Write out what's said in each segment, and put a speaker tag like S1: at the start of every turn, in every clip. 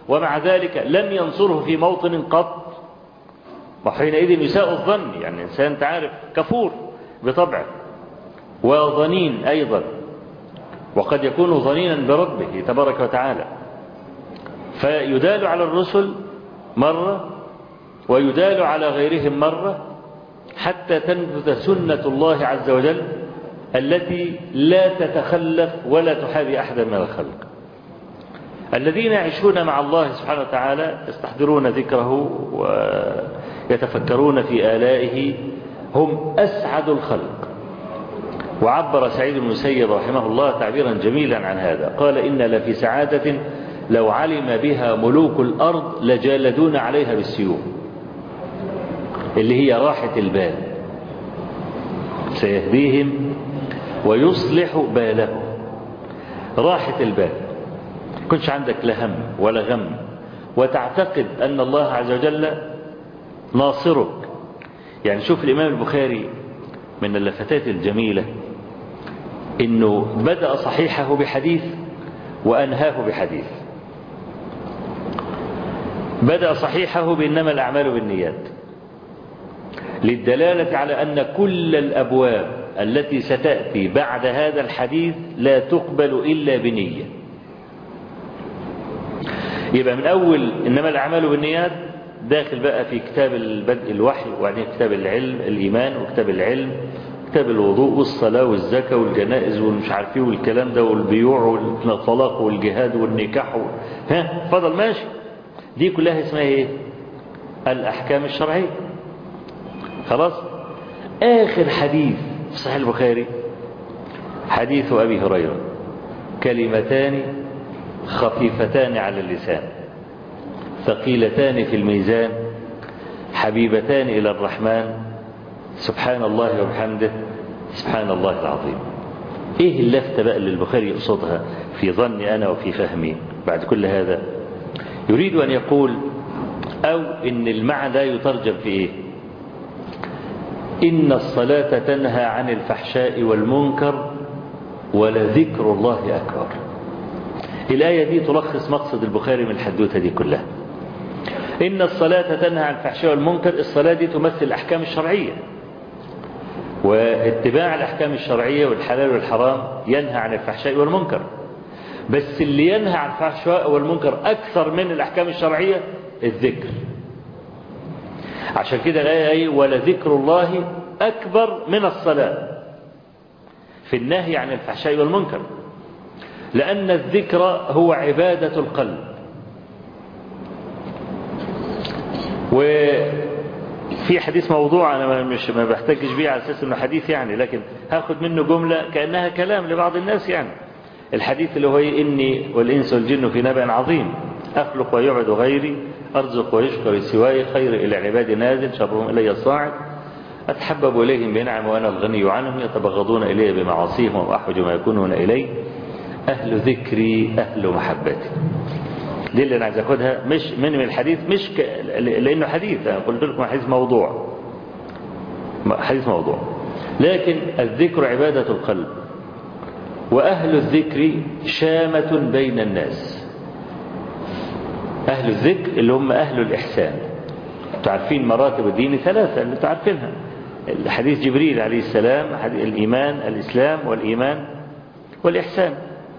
S1: ومع ذلك لم ينصره في موطن قط وحينئذ يساء الظن يعني الإنسان تعرف كفور بطبعه وظنين أيضا وقد يكون ظنينا بربه تبارك وتعالى فيدال على الرسل مرة ويدال على غيرهم مرة حتى تنفذ سنة الله عز وجل التي لا تتخلف ولا تحابي أحدا من الخلق الذين يعيشون مع الله سبحانه وتعالى يستحضرون ذكره ويتفكرون في آلائه هم أسعد الخلق وعبر سعيد بن المسيب رحمه الله تعبيرا جميلا عن هذا قال إن لفي سعادة لو علم بها ملوك الأرض لجالدون عليها بالسيوف اللي هي راحة البال سيهديهم ويصلح بالهم راحة البال كنش عندك لا هم ولا غم وتعتقد أن الله عز وجل ناصرك يعني شوف الإمام البخاري من اللفتات الجميلة إنه بدأ صحيحه بحديث وأنهاه بحديث بدأ صحيحه بإنما الأعمال بالنيات للدلالة على أن كل الأبواب التي ستأتي بعد هذا الحديث لا تقبل إلا بنية يبقى من أول إنما الأعمال بالنيات داخل بقى في كتاب البدء الوحي وبعدين كتاب العلم الإيمان وكتاب العلم كتاب الوضوء والصلاة والزكاة والجنائز والمش عارف ايه والكلام ده والبيوع والطلاق والجهاد والنكاح و... ها فضل ماشي دي كلها اسمها ايه الأحكام الشرعية خلاص آخر حديث في صحيح البخاري حديث أبي هريرة كلمتان خفيفتان على اللسان ثقيلتان في الميزان حبيبتان إلى الرحمن سبحان الله وبحمده سبحان الله العظيم ايه اللفتة بقى اللي البخاري يقصدها في ظني أنا وفي فهمي بعد كل هذا يريد أن يقول أو إن المعنى يترجم في إيه إن الصلاة تنهى عن الفحشاء والمنكر ولذكر الله أكبر الآية دي تلخص مقصد البخاري من الحدوتة دي كلها إن الصلاة تنهى عن الفحشاء والمنكر الصلاة دي تمثل الأحكام الشرعية واتباع الأحكام الشرعية والحلال والحرام ينهى عن الفحشاء والمنكر بس اللي ينهى عن الفحشاء والمنكر أكثر من الأحكام الشرعية الذكر عشان كده الآية أي ولذكر الله أكبر من الصلاة في النهي عن الفحشاء والمنكر لأن الذكر هو عبادة القلب وفي حديث موضوع أنا مش ما بحتاجش بيه على أساس إنه حديث يعني لكن هاخد منه جملة كأنها كلام لبعض الناس يعني الحديث اللي هو إني والإنس والجن في نبأ عظيم أخلق ويعبد غيري أرزق ويشكر سواي خير إلى عبادي نازل شرهم إلي الصاعد أتحبب إليهم بنعم وأنا الغني عنهم يتبغضون إلي بمعاصيهم وأحوج ما يكونون إلي أهل ذكري أهل محبتي دي اللي أنا عايز أخدها مش من من الحديث مش ك... لأنه حديث أنا قلت لكم حديث موضوع حديث موضوع لكن الذكر عبادة القلب وأهل الذكر شامة بين الناس أهل الذكر اللي هم أهل الإحسان تعرفين مراتب الدين ثلاثة اللي تعرفينها حديث جبريل عليه السلام الإيمان الإسلام والإيمان والإحسان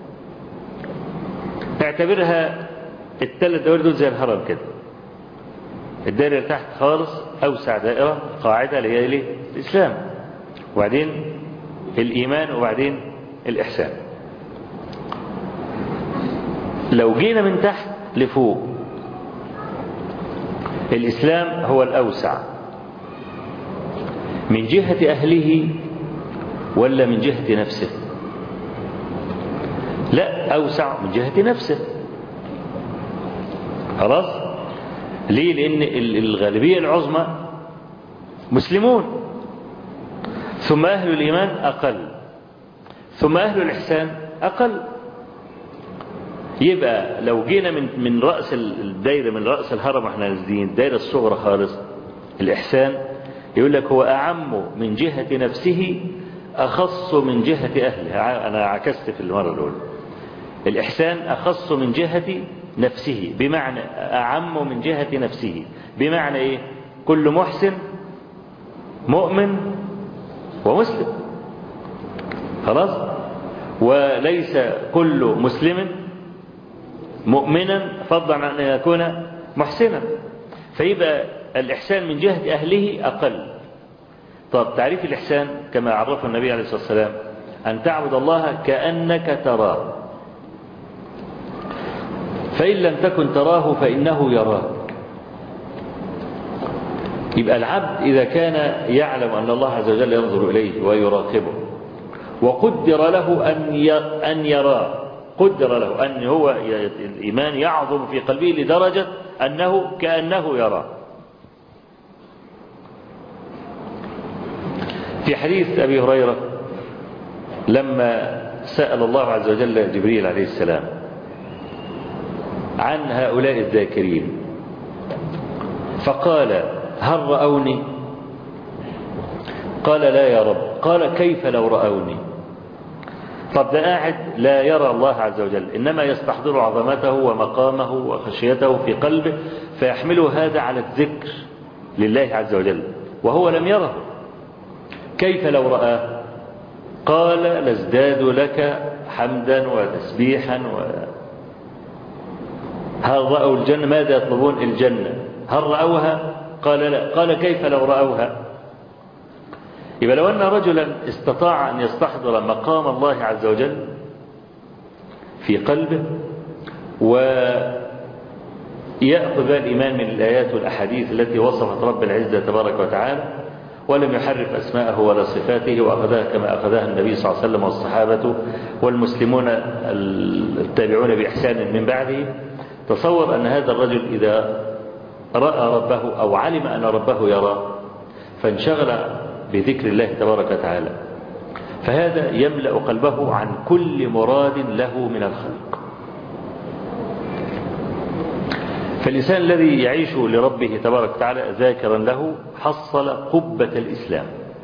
S1: اعتبرها الثلاث دوائر دول زي الهرم كده الدائرة اللي تحت خالص أوسع دائرة قاعدة اللي هي الإسلام وبعدين الإيمان وبعدين الإحسان لو جينا من تحت لفوق الإسلام هو الأوسع من جهة أهله ولا من جهة نفسه لا أوسع من جهة نفسه خلاص ليه لأن الغالبية العظمى مسلمون ثم أهل الإيمان أقل ثم أهل الإحسان أقل يبقى لو جينا من من رأس الدايرة من رأس الهرم احنا نازلين الدايرة الصغرى خالص الإحسان يقول لك هو أعم من جهة نفسه أخص من جهة أهله أنا عكست في المرة الأولى الإحسان أخص من جهة نفسه بمعنى أعم من جهة نفسه بمعنى إيه كل محسن مؤمن ومسلم خلاص وليس كل مسلم مؤمنا فضلا عن أن يكون محسنا فيبقى الإحسان من جهة أهله أقل طب تعريف الإحسان كما عرفه النبي عليه الصلاة والسلام أن تعبد الله كأنك تراه فإن لم تكن تراه فإنه يراك يبقى العبد إذا كان يعلم أن الله عز وجل ينظر إليه ويراقبه وقدر له أن أن يراه قدر له أن هو الإيمان يعظم في قلبه لدرجة أنه كأنه يراه في حديث أبي هريرة لما سأل الله عز وجل جبريل عليه السلام عن هؤلاء الذاكرين فقال هل رأوني قال لا يا رب قال كيف لو رأوني طب ده قاعد لا يرى الله عز وجل إنما يستحضر عظمته ومقامه وخشيته في قلبه فيحمله هذا على الذكر لله عز وجل وهو لم يره كيف لو رآه قال لازداد لك حمدا وتسبيحا و هل رأوا الجنة ماذا يطلبون الجنة هل رأوها قال لا قال كيف لو رأوها يبقى لو أن رجلا استطاع أن يستحضر مقام الله عز وجل في قلبه ويأخذ الإيمان من الآيات والأحاديث التي وصفت رب العزة تبارك وتعالى ولم يحرف أسماءه ولا صفاته وأخذها كما أخذها النبي صلى الله عليه وسلم والصحابة والمسلمون التابعون بإحسان من بعده تصور أن هذا الرجل إذا رأى ربه أو علم أن ربه يرى فانشغل بذكر الله تبارك وتعالى فهذا يملأ قلبه عن كل مراد له من الخلق فالإنسان الذي يعيش لربه تبارك وتعالى ذاكرا له حصل قبة الإسلام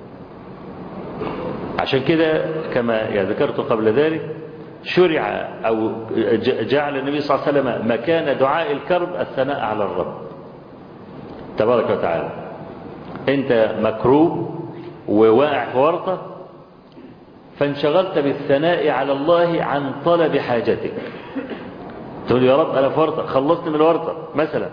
S1: عشان كده كما ذكرت قبل ذلك شرع أو جعل النبي صلى الله عليه وسلم مكان دعاء الكرب الثناء على الرب تبارك وتعالى انت مكروب وواقع في ورطة فانشغلت بالثناء على الله عن طلب حاجتك تقول يا رب أنا في ورطة خلصت من الورطة مثلا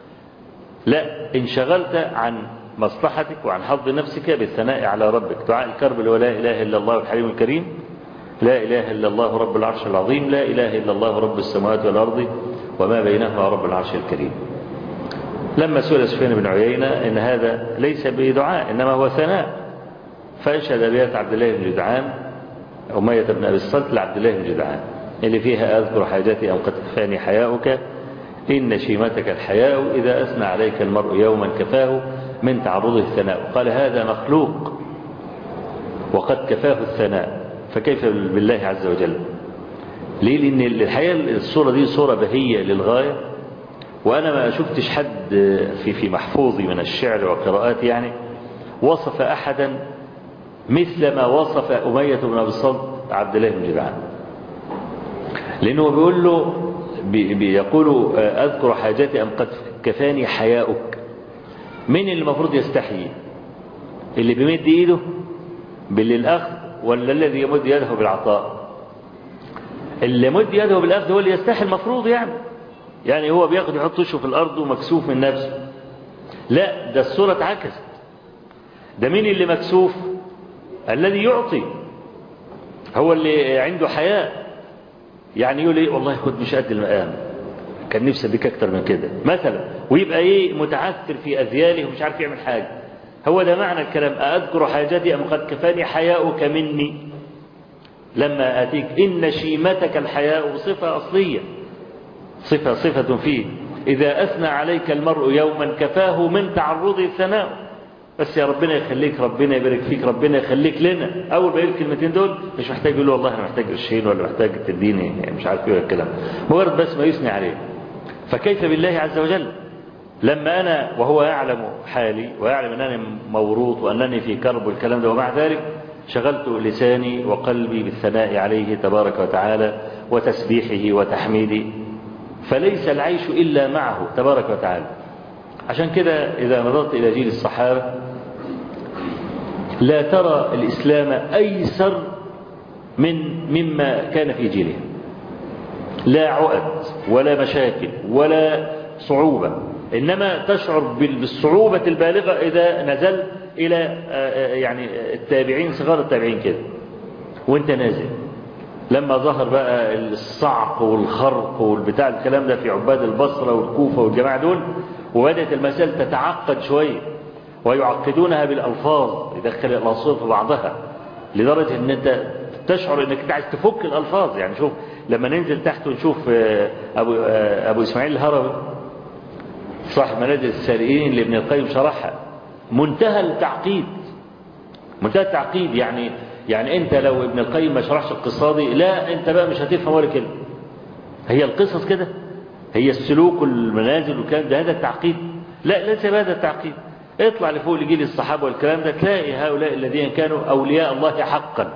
S1: لا انشغلت عن مصلحتك وعن حظ نفسك بالثناء على ربك دعاء الكرب اللي هو لا إله إلا الله الحليم الكريم لا إله إلا الله رب العرش العظيم لا إله إلا الله رب السماوات والأرض وما بينهما رب العرش الكريم لما سئل سفيان بن عيينة إن هذا ليس بدعاء إنما هو ثناء فأنشد أبيات عبد الله بن جدعان أمية بن أبي الصلت لعبد الله بن جدعان اللي فيها أذكر حاجتي أم قد كفاني حياؤك إن شيمتك الحياء إذا أثنى عليك المرء يوما كفاه من تعرضه الثناء قال هذا مخلوق وقد كفاه الثناء فكيف بالله عز وجل ليه لأن الحقيقة الصورة دي صورة بهية للغاية وأنا ما شفتش حد في في محفوظي من الشعر وقراءاتي يعني وصف أحدا مثل ما وصف أمية بن أبي الصلت عبد الله بن جدعان لأنه بيقول له بيقول أذكر حاجتي أم قد كفاني حياؤك مين اللي المفروض يستحيي اللي بيمد إيده بالأخذ ولا الذي يمد يده بالعطاء اللي يمد يده بالأخذ هو اللي يستحي المفروض يعني يعني هو بياخد يحط وشه في الأرض ومكسوف من نفسه لا ده الصورة اتعكست ده مين اللي مكسوف الذي يعطي هو اللي عنده حياء يعني يقول ايه والله خد مش قد المقام كان نفسي اديك اكتر من كده مثلا ويبقى ايه متعثر في اذياله ومش عارف يعمل حاجه هو ده معنى الكلام أذكر حاجتي أم قد كفاني حياؤك مني لما أتيك إن شيمتك الحياء صفة أصلية صفة صفة فيه إذا أثنى عليك المرء يوما كفاه من تعرض الثناء بس يا ربنا يخليك ربنا يبارك فيك ربنا يخليك لنا أول ما يقول الكلمتين دول مش محتاج يقول والله أنا محتاج قرشين ولا محتاج تديني يعني مش عارف ايه الكلام مجرد بس ما يثني عليه فكيف بالله عز وجل لما أنا وهو يعلم حالي ويعلم أنني موروث وأنني في كرب والكلام ده ومع ذلك شغلت لساني وقلبي بالثناء عليه تبارك وتعالى وتسبيحه وتحميده فليس العيش إلا معه تبارك وتعالى عشان كده إذا نظرت إلى جيل الصحابة لا ترى الإسلام أيسر من مما كان في جيلهم لا عقد ولا مشاكل ولا صعوبة إنما تشعر بالصعوبة البالغة إذا نزل إلى يعني التابعين صغار التابعين كده وانت نازل لما ظهر بقى الصعق والخرق والبتاع الكلام ده في عباد البصرة والكوفة والجماعة دول وبدأت المسائل تتعقد شوية ويعقدونها بالألفاظ يدخل الألفاظ في بعضها لدرجة ان انت تشعر انك انت عايز تفك الألفاظ يعني شوف لما ننزل تحت ونشوف أبو, أبو إسماعيل الهروي صاحب منازل السارقين اللي ابن القيم شرحها منتهى التعقيد منتهى التعقيد يعني يعني انت لو ابن القيم ما شرحش القصه دي لا انت بقى مش هتفهم ولا كلمه هي القصص كده هي السلوك والمنازل والكلام ده هذا التعقيد لا ليس بهذا التعقيد اطلع لفوق لجيل الصحابه والكلام ده تلاقي هؤلاء الذين كانوا اولياء الله حقا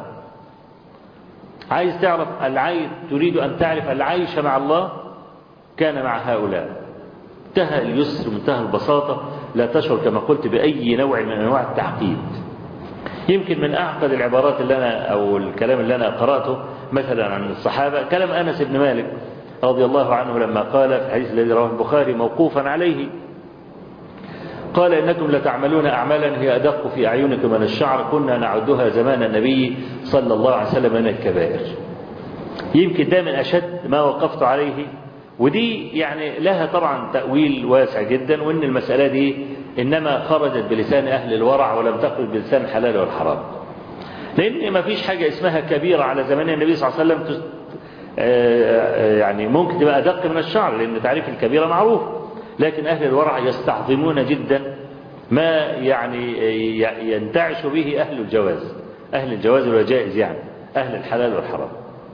S1: عايز تعرف العيش تريد ان تعرف العيش مع الله كان مع هؤلاء منتهى اليسر منتهى البساطه لا تشعر كما قلت باي نوع من انواع التعقيد يمكن من أعقد العبارات اللي أنا أو الكلام اللي أنا قرأته مثلا عن الصحابة كلام أنس بن مالك رضي الله عنه لما قال في الحديث الذي رواه البخاري موقوفا عليه قال إنكم لتعملون أعمالا هي أدق في أعينكم من الشعر كنا نعدها زمان النبي صلى الله عليه وسلم من الكبائر يمكن ده من أشد ما وقفت عليه ودي يعني لها طبعا تأويل واسع جدا وإن المسألة دي إنما خرجت بلسان أهل الورع ولم تخرج بلسان الحلال والحرام لأن ما فيش حاجة اسمها كبيرة على زمان النبي صلى الله عليه وسلم تست... يعني ممكن تبقى أدق من الشعر لأن تعريف الكبيرة معروف لكن أهل الورع يستعظمون جدا ما يعني ينتعش به أهل الجواز أهل الجواز والجائز يعني أهل الحلال والحرام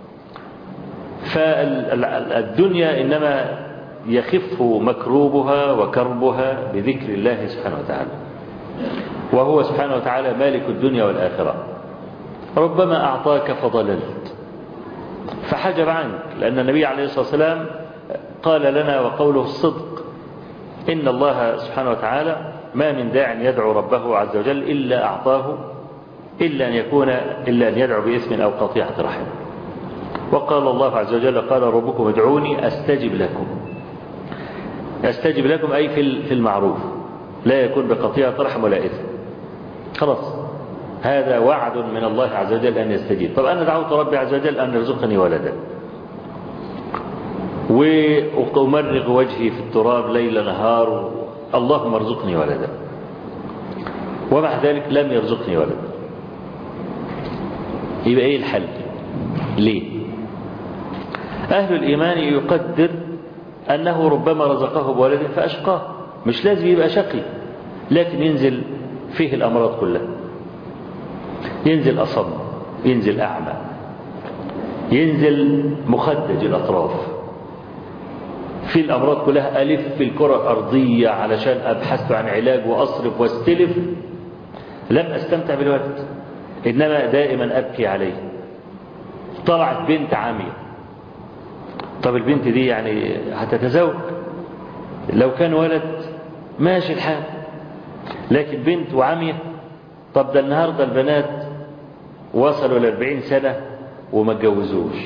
S1: فالدنيا إنما يخف مكروبها وكربها بذكر الله سبحانه وتعالى وهو سبحانه وتعالى مالك الدنيا والآخرة ربما أعطاك فضللت فحجب عنك لأن النبي عليه الصلاة والسلام قال لنا وقوله الصدق إن الله سبحانه وتعالى ما من داع يدعو ربه عز وجل إلا أعطاه إلا أن يكون إلا أن يدعو باسم أو قطيعة رحم وقال الله عز وجل قال ربكم ادعوني أستجب لكم أستجب لكم أي في المعروف لا يكون بقطيعة رحم ولا إثم خلاص هذا وعد من الله عز وجل أن يستجيب طب أنا دعوت ربي عز وجل أن يرزقني ولدا وأمرغ وجهي في التراب ليل نهار اللهم ارزقني ولدا ومع ذلك لم يرزقني ولدا يبقى ايه الحل ليه أهل الإيمان يقدر أنه ربما رزقه بولد فأشقاه مش لازم يبقى شقي لكن ينزل فيه الأمراض كلها ينزل أصم ينزل أعمى ينزل مخدج الأطراف في الأمراض كلها ألف في الكرة الأرضية علشان أبحث عن علاج وأصرف واستلف لم أستمتع بالولد إنما دائما أبكي عليه طلعت بنت عامية طب البنت دي يعني هتتزوج لو كان ولد ماشي الحال لكن بنت وعامية طب ده النهاردة البنات وصلوا لأربعين سنة وما اتجوزوش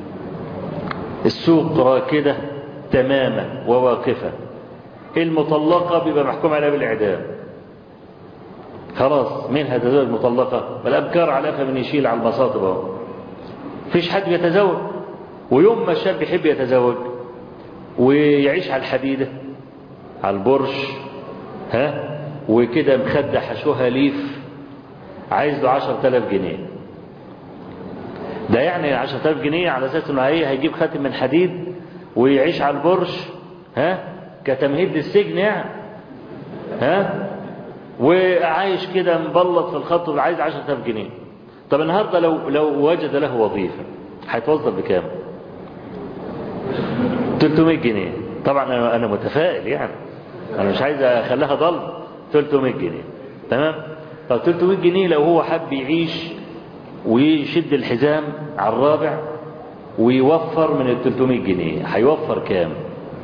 S1: السوق راكدة تماما وواقفة المطلقة بيبقى محكوم عليها بالإعدام خلاص مين هتزوج مطلقة الأبكار على من يشيل على المصاطب اهو فيش حد بيتزوج ويوم ما الشاب يحب يتزوج ويعيش على الحديدة على البرش ها وكده مخدة حشوها ليف عايز له 10000 جنيه ده يعني 10000 جنيه على اساس انه هي هيجيب خاتم من حديد ويعيش على البرش ها كتمهيد للسجن يعني ها وعايش كده مبلط في الخط وعايز 10000 جنيه طب النهارده لو لو وجد له وظيفه هيتوظف بكام 300 جنيه طبعا انا انا متفائل يعني انا مش عايز اخليها ضل 300 جنيه تمام طب 300 جنيه لو هو حب يعيش ويشد الحزام على الرابع ويوفر من ال 300 جنيه هيوفر كام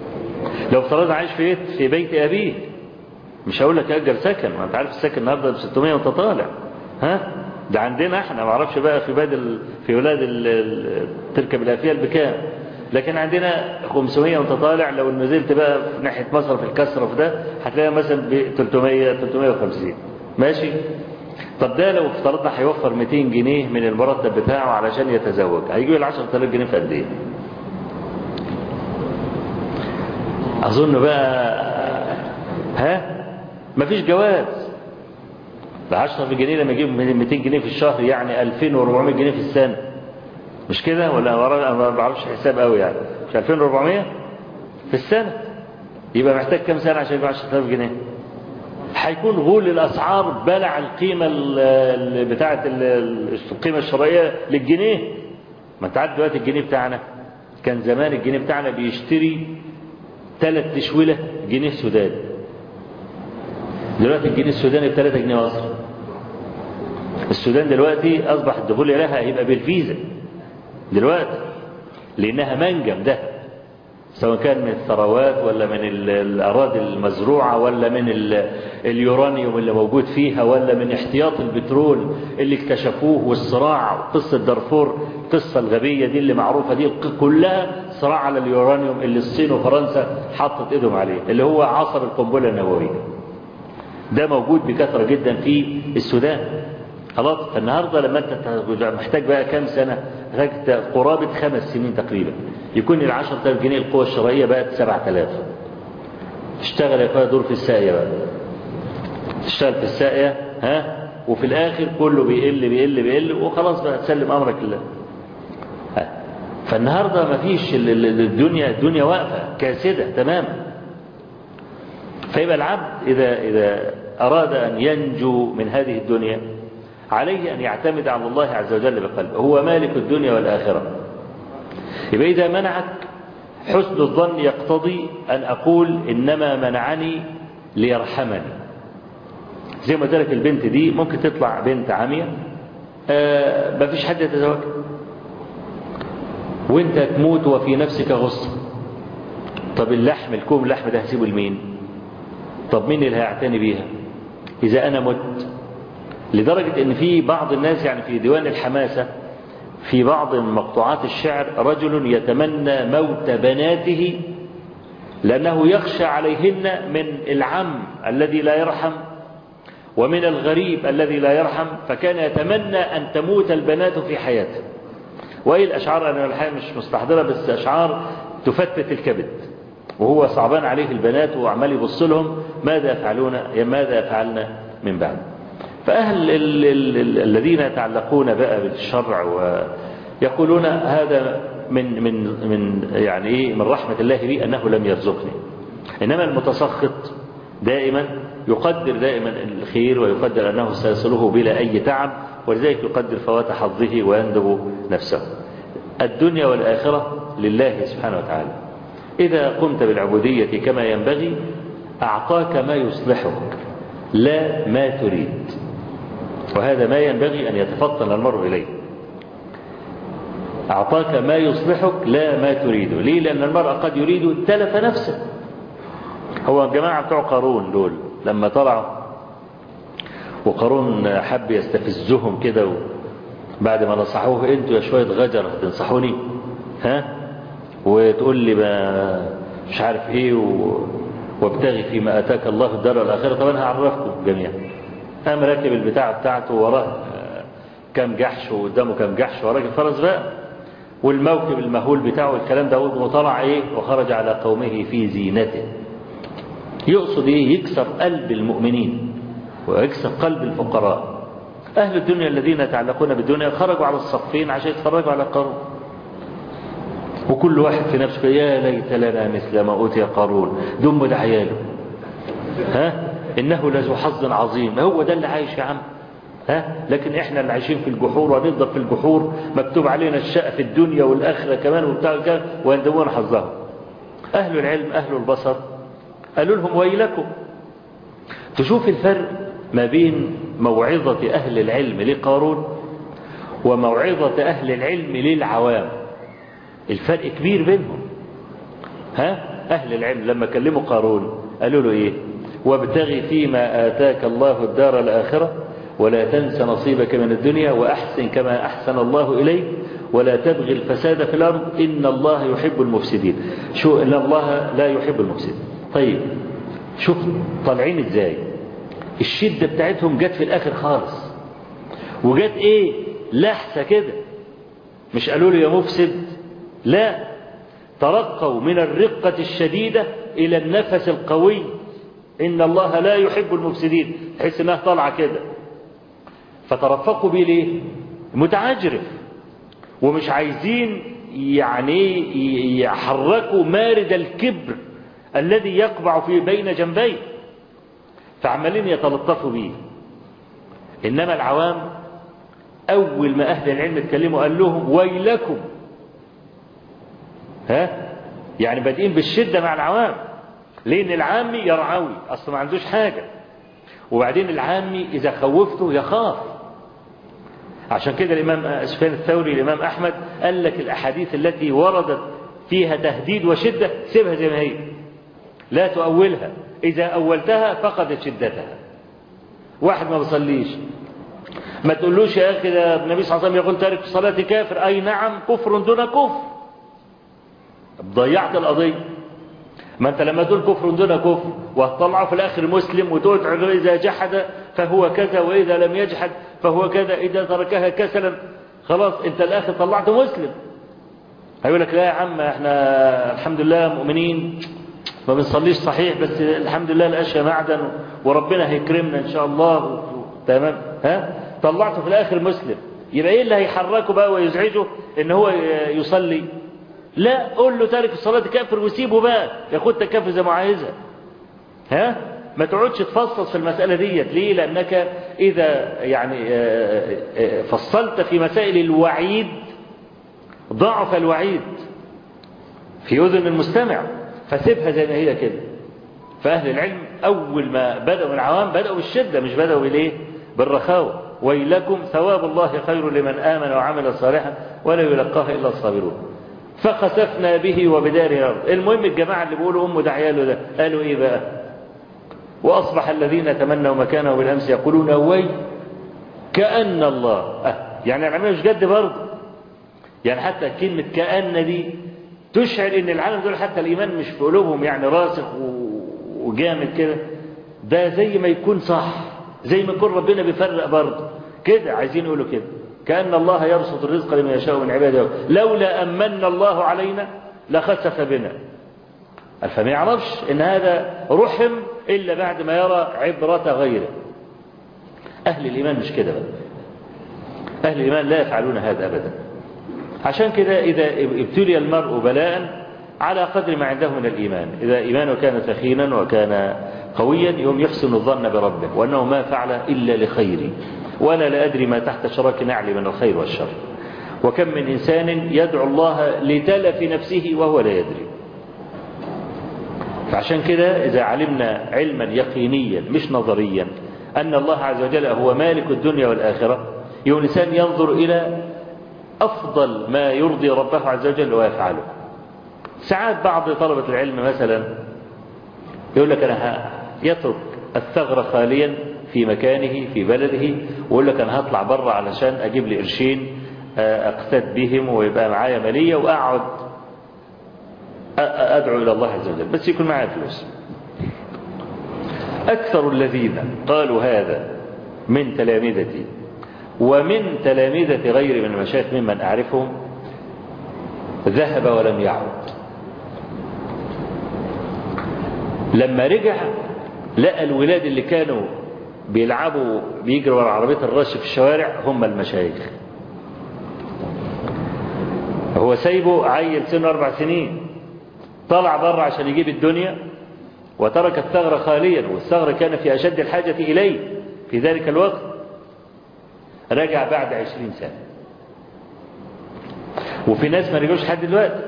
S1: لو افترضنا عايش في بيت في بيت ابيه مش هقول لك اجر سكن ما انت عارف السكن النهارده ب 600 وانت طالع ها ده عندنا احنا ما اعرفش بقى في بلاد ال... في بلاد ال... تركب الافيال بكام لكن عندنا 500 وانت طالع لو نزلت بقى في ناحيه مصر في الكسره في ده هتلاقي مثلا ب 300 350 ماشي طب ده لو افترضنا هيوفر 200 جنيه من المرتب بتاعه علشان يتزوج هيجيب ال 10000 جنيه في قد ايه؟ اظن بقى ها مفيش جواز ب 10 جنيه لما يجيب 200 جنيه في الشهر يعني 2400 جنيه في السنه مش كده ولا انا ما بعرفش حساب قوي يعني مش 2400 في السنه يبقى محتاج كام سنه عشان يجيب 10000 جنيه هيكون غول الاسعار بلع القيمه بتاعه القيمه الشرائيه للجنيه ما انت عارف دلوقتي الجنيه بتاعنا كان زمان الجنيه بتاعنا بيشتري ثلاث تشويله جنيه سوداني دلوقتي الجنيه السوداني ب 3 جنيه مصر السودان دلوقتي اصبح الدخول اليها هيبقى بالفيزا دلوقتي لانها منجم ده سواء كان من الثروات ولا من الأراضي المزروعة ولا من اليورانيوم اللي موجود فيها ولا من احتياط البترول اللي اكتشفوه والصراع قصة دارفور القصة الغبية دي اللي معروفة دي كلها صراع على اليورانيوم اللي الصين وفرنسا حطت ايدهم عليه اللي هو عصر القنبلة النووية ده موجود بكثرة جدا في السودان خلاص فالنهارده لما انت محتاج بقى كام سنه محتاج قرابه خمس سنين تقريبا يكون ال 10000 جنيه القوه الشرائيه بقت 7000 تشتغل يا اخويا دور في الساقيه بقى تشتغل في الساقيه ها وفي الاخر كله بيقل بيقل بيقل وخلاص بقى تسلم امرك لله فالنهارده مفيش الدنيا الدنيا واقفه كاسده تماما فيبقى العبد اذا اذا اراد ان ينجو من هذه الدنيا عليه أن يعتمد على الله عز وجل بقلبه هو مالك الدنيا والآخرة يبقى إذا منعك حسن الظن يقتضي أن أقول إنما منعني ليرحمني زي ما قلت لك البنت دي ممكن تطلع بنت عامية آه ما فيش حد يتزوجها وانت تموت وفي نفسك غصة طب اللحم الكوم اللحم ده هسيبه لمين طب مين اللي هيعتني بيها إذا أنا مت لدرجة ان في بعض الناس يعني في ديوان الحماسة في بعض مقطوعات الشعر رجل يتمنى موت بناته لأنه يخشى عليهن من العم الذي لا يرحم ومن الغريب الذي لا يرحم فكان يتمنى أن تموت البنات في حياته وإيه الأشعار أنا الحقيقة مش مستحضرة بس أشعار تفتت الكبد وهو صعبان عليه البنات وعمال يبص لهم ماذا يفعلون ماذا يفعلن من بعد فأهل ال ال ال الذين يتعلقون بقى بالشرع ويقولون هذا من من من يعني ايه من رحمة الله بي أنه لم يرزقني إنما المتسخط دائما يقدر دائما الخير ويقدر أنه سيصله بلا أي تعب ولذلك يقدر فوات حظه ويندب نفسه الدنيا والآخرة لله سبحانه وتعالى إذا قمت بالعبودية كما ينبغي أعطاك ما يصلحك لا ما تريد وهذا ما ينبغي أن يتفطن المرء إليه أعطاك ما يصلحك لا ما تريده ليه لأن المرء قد يريد تلف نفسه هو الجماعة بتوع قارون دول لما طلعوا وقارون حب يستفزهم كده بعد ما نصحوه انتوا يا شوية غجر تنصحوني ها وتقول لي ما مش عارف ايه و... وابتغي فيما اتاك الله الدار الاخره طب انا هعرفكم جميعا قام راكب البتاع بتاعته وراه كام جحش وقدامه كام جحش وراكب فرس بقى والموكب المهول بتاعه الكلام ده وطلع ايه وخرج على قومه في زينته يقصد ايه يكسر قلب المؤمنين ويكسر قلب الفقراء اهل الدنيا الذين يتعلقون بالدنيا خرجوا على الصفين عشان يتفرجوا على قارون وكل واحد في نفسه يا ليت لنا مثل ما اوتي قارون دم ده عياله ها انه لذو حظ عظيم هو ده اللي عايش يا عم ها لكن احنا اللي عايشين في الجحور ونفضل في الجحور مكتوب علينا الشقة في الدنيا والاخره كمان وبتاع كمان ويندمون حظهم اهل العلم اهل البصر قالوا لهم ويلكم تشوف الفرق ما بين موعظة أهل العلم لقارون وموعظة أهل العلم للعوام الفرق كبير بينهم ها أهل العلم لما كلموا قارون قالوا له إيه وابتغي فيما آتاك الله الدار الآخرة ولا تنس نصيبك من الدنيا وأحسن كما أحسن الله إليك ولا تبغي الفساد في الأرض إن الله يحب المفسدين شو إن الله لا يحب المفسدين طيب شوف طالعين إزاي الشدة بتاعتهم جت في الآخر خالص وجت إيه لحسة كده مش قالوا له يا مفسد لا ترقوا من الرقة الشديدة إلى النفس القوي إن الله لا يحب المفسدين تحس إنها طالعة كده فترفقوا بيه ليه متعجرف ومش عايزين يعني يحركوا مارد الكبر الذي يقبع في بين جنبيه فعمالين يتلطفوا بيه إنما العوام أول ما أهل العلم اتكلموا قال لهم ويلكم ها يعني بادئين بالشدة مع العوام لأن العامي يرعوي أصلا ما عندوش حاجة وبعدين العامي إذا خوفته يخاف عشان كده الإمام سفيان الثوري الإمام أحمد قال لك الأحاديث التي وردت فيها تهديد وشدة سيبها زي ما هي لا تؤولها إذا أولتها فقدت شدتها واحد ما بيصليش ما تقولوش يا أخي ده النبي صلى الله عليه وسلم يقول تارك الصلاة كافر أي نعم كفر دون كفر ضيعت القضية ما أنت لما تقول كفر دون كفر وهتطلعه في الآخر مسلم وتقول إذا جحد فهو كذا وإذا لم يجحد فهو كذا إذا تركها كسلا خلاص أنت الآخر طلعت مسلم هيقول لك لا يا عم احنا الحمد لله مؤمنين ما بنصليش صحيح بس الحمد لله الأشياء معدن وربنا هيكرمنا إن شاء الله تمام ها طلعته في الآخر مسلم يبقى إيه اللي هيحركه بقى ويزعجه إن هو يصلي لا قول له تارك الصلاة كافر وسيبه بقى ياخد تكافر زي ما عايزها ها ما تقعدش تفصص في المسألة ديت ليه لأنك إذا يعني فصلت في مسائل الوعيد ضعف الوعيد في أذن المستمع فسيبها زي ما هي كده فأهل العلم أول ما بدأوا العوام بدأوا بالشدة مش بدأوا بالإيه بالرخاوة ويلكم ثواب الله خير لمن آمن وعمل صالحا ولا يلقاها إلا الصابرون فخسفنا به وبداره الأرض المهم الجماعة اللي بيقولوا أمه ده عياله ده قالوا إيه بقى وأصبح الذين تمنوا مكانه بالأمس يقولون وي كأن الله أه يعني العمل مش جد برضه يعني حتى كلمة كأن دي تشعر ان العالم دول حتى الإيمان مش في قلوبهم يعني راسخ وجامد كده ده زي ما يكون صح زي ما يكون ربنا بيفرق برضه كده عايزين يقولوا كده كأن الله يبسط الرزق لمن يشاء من عباده لولا أمن الله علينا لخسف بنا فما يعرفش ان هذا رحم إلا بعد ما يرى عبرة غيره أهل الإيمان مش كده بقى أهل الإيمان لا يفعلون هذا أبدا عشان كده إذا ابتلي المرء بلاء على قدر ما عنده من الإيمان إذا إيمانه كان ثخينا وكان قويا يوم يحسن الظن بربه وأنه ما فعل إلا لخير وأنا لا أدري ما تحت شراك نعل من الخير والشر وكم من إنسان يدعو الله لتلف نفسه وهو لا يدري فعشان كده إذا علمنا علما يقينيا مش نظريا أن الله عز وجل هو مالك الدنيا والآخرة يوم الإنسان ينظر إلى أفضل ما يرضي ربه عز وجل ويفعله ساعات بعض طلبة العلم مثلا يقول لك أنا يترك الثغر خاليا في مكانه في بلده ويقول لك أنا هطلع بره علشان أجيب لي قرشين أقتد بهم ويبقى معايا مالية وأقعد أدعو إلى الله عز وجل بس يكون معايا فلوس أكثر الذين قالوا هذا من تلامذتي ومن تلامذة غير من المشايخ ممن أعرفهم ذهب ولم يعد لما رجع لقى الولاد اللي كانوا بيلعبوا بيجروا ورا عربية الرش في الشوارع هم المشايخ هو سايبه عيل سنه أربع سنين طلع بره عشان يجيب الدنيا وترك الثغر خاليا والثغر كان في أشد الحاجة إليه في ذلك الوقت رجع بعد عشرين سنة وفي ناس ما رجعوش لحد دلوقتي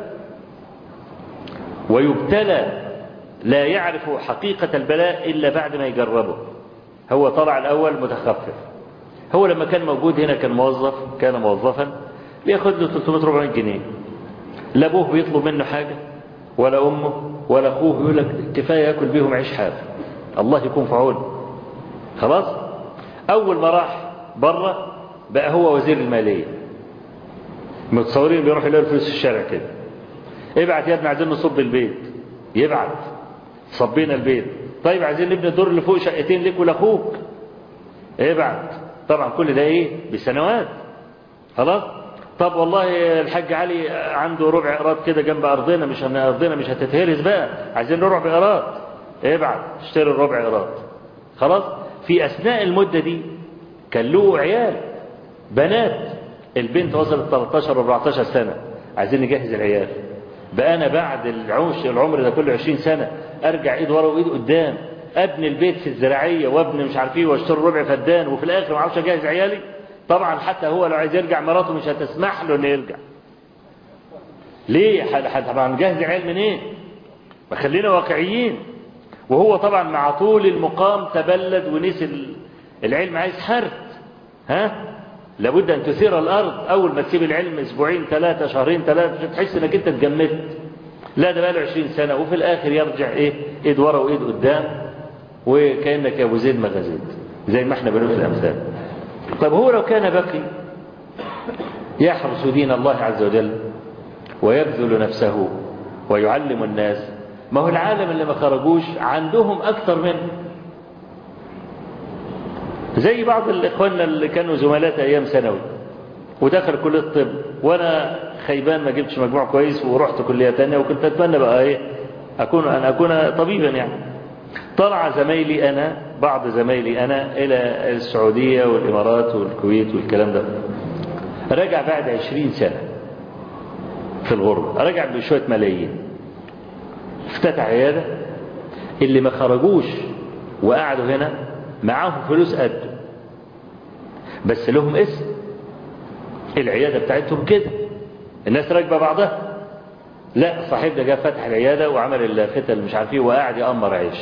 S1: ويبتلى لا يعرف حقيقة البلاء إلا بعد ما يجربه هو طلع الأول متخفف هو لما كان موجود هنا كان موظف كان موظفا بياخد له 300 400 جنيه لا ابوه بيطلب منه حاجة ولا أمه ولا أخوه يقول لك كفاية يأكل بيهم عيش حاف الله يكون في عونه خلاص أول ما راح بره بقى هو وزير المالية متصورين بيروح يلاقي الفلوس في الشارع كده ابعت يا ابني عايزين نصب البيت يبعت صبينا البيت طيب عايزين نبني الدور اللي فوق شقتين لك ولاخوك ابعت طبعا كل ده ايه بسنوات خلاص طب والله الحاج علي عنده ربع ايراد كده جنب ارضنا مش ارضنا مش هتتهرس بقى عايزين ربع ايراد ابعت اشتري الربع ايراد خلاص في اثناء المده دي كان له عيال بنات البنت وصلت 13 14 سنه عايزين نجهز العيال بقى انا بعد العمر العمر ده كله 20 سنه ارجع ايد ورا وايد قدام ابني البيت في الزراعيه وابني مش عارف ايه واشتري ربع فدان وفي الاخر ما اعرفش اجهز عيالي طبعا حتى هو لو عايز يرجع مراته مش هتسمح له انه يرجع ليه طبعا نجهز عيال منين ما خلينا واقعيين وهو طبعا مع طول المقام تبلد ونسي العلم عايز حرث ها لابد ان تثير الارض اول ما تسيب العلم اسبوعين ثلاثه شهرين ثلاثه تحس انك انت اتجمدت لا ده بقى له 20 سنه وفي الاخر يرجع ايه ايد ورا وايد قدام وكانك يا ابو زيد ما غزيت زي ما احنا بنقول في الامثال طب هو لو كان بقي يحرس دين الله عز وجل ويبذل نفسه ويعلم الناس ما هو العالم اللي ما خرجوش عندهم اكثر منه زي بعض الاخواننا اللي كانوا زملاء ايام ثانوي ودخل كليه الطب وانا خيبان ما جبتش مجموع كويس ورحت كليه ثانيه وكنت اتمنى بقى ايه اكون ان اكون طبيبا يعني طلع زمايلي انا بعض زمايلي انا الى السعوديه والامارات والكويت والكلام ده رجع بعد عشرين سنه في الغربه رجع بشويه ملايين افتتح عياده اللي ما خرجوش وقعدوا هنا معاهم فلوس قد بس لهم اسم العياده بتاعتهم كده الناس راكبه بعضها لا صاحب ده جه فتح العياده وعمل اللافتة اللي مش عارف ايه وقاعد يأمر عيش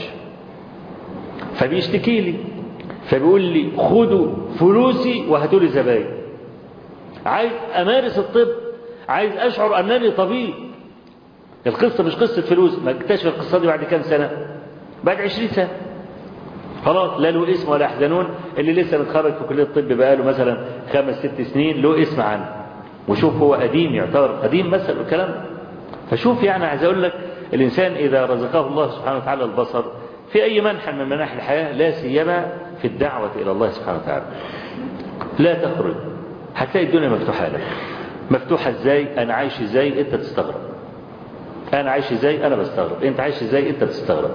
S1: فبيشتكي لي فبيقول لي خدوا فلوسي وهاتوا لي زباين عايز امارس الطب عايز اشعر انني طبيب القصه مش قصه فلوس ما اكتشف القصه دي بعد كام سنه بعد 20 سنه خلاص لا له اسم ولا يحزنون اللي لسه متخرج في كليه الطب بقاله مثلا خمس ست سنين له اسم عنه وشوف هو قديم يعتبر قديم مثلا الكلام ده فشوف يعني عايز اقول لك الانسان اذا رزقه الله سبحانه وتعالى البصر في اي منحى من مناحي الحياه لا سيما في الدعوه الى الله سبحانه وتعالى لا تخرج هتلاقي الدنيا مفتوحه لك مفتوحه ازاي انا عايش ازاي انت تستغرب انا عايش ازاي انا بستغرب انت عايش ازاي انت بتستغرب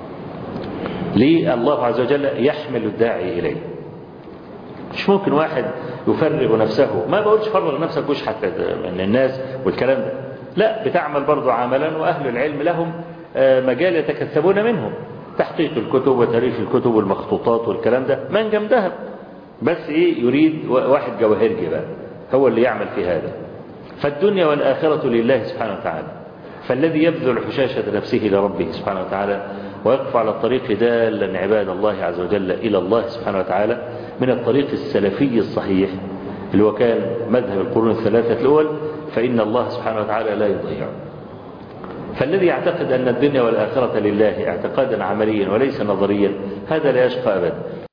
S1: ليه الله عز وجل يحمل الداعي اليه مش ممكن واحد يفرغ نفسه ما بقولش فرغ نفسك وش حتى من الناس والكلام ده لا بتعمل برضو عملا وأهل العلم لهم مجال يتكسبون منه تحقيق الكتب وتاريخ الكتب والمخطوطات والكلام ده منجم ذهب بس ايه يريد واحد جواهرجي بقى هو اللي يعمل في هذا فالدنيا والآخرة لله سبحانه وتعالى فالذي يبذل حشاشة نفسه لربه سبحانه وتعالى ويقف على الطريق دالا عباد الله عز وجل إلى الله سبحانه وتعالى من الطريق السلفي الصحيح اللي هو كان مذهب القرون الثلاثة الأول فإن الله سبحانه وتعالى لا يضيع فالذي يعتقد أن الدنيا والآخرة لله اعتقادا عمليا وليس نظريا هذا لا يشقى أبدا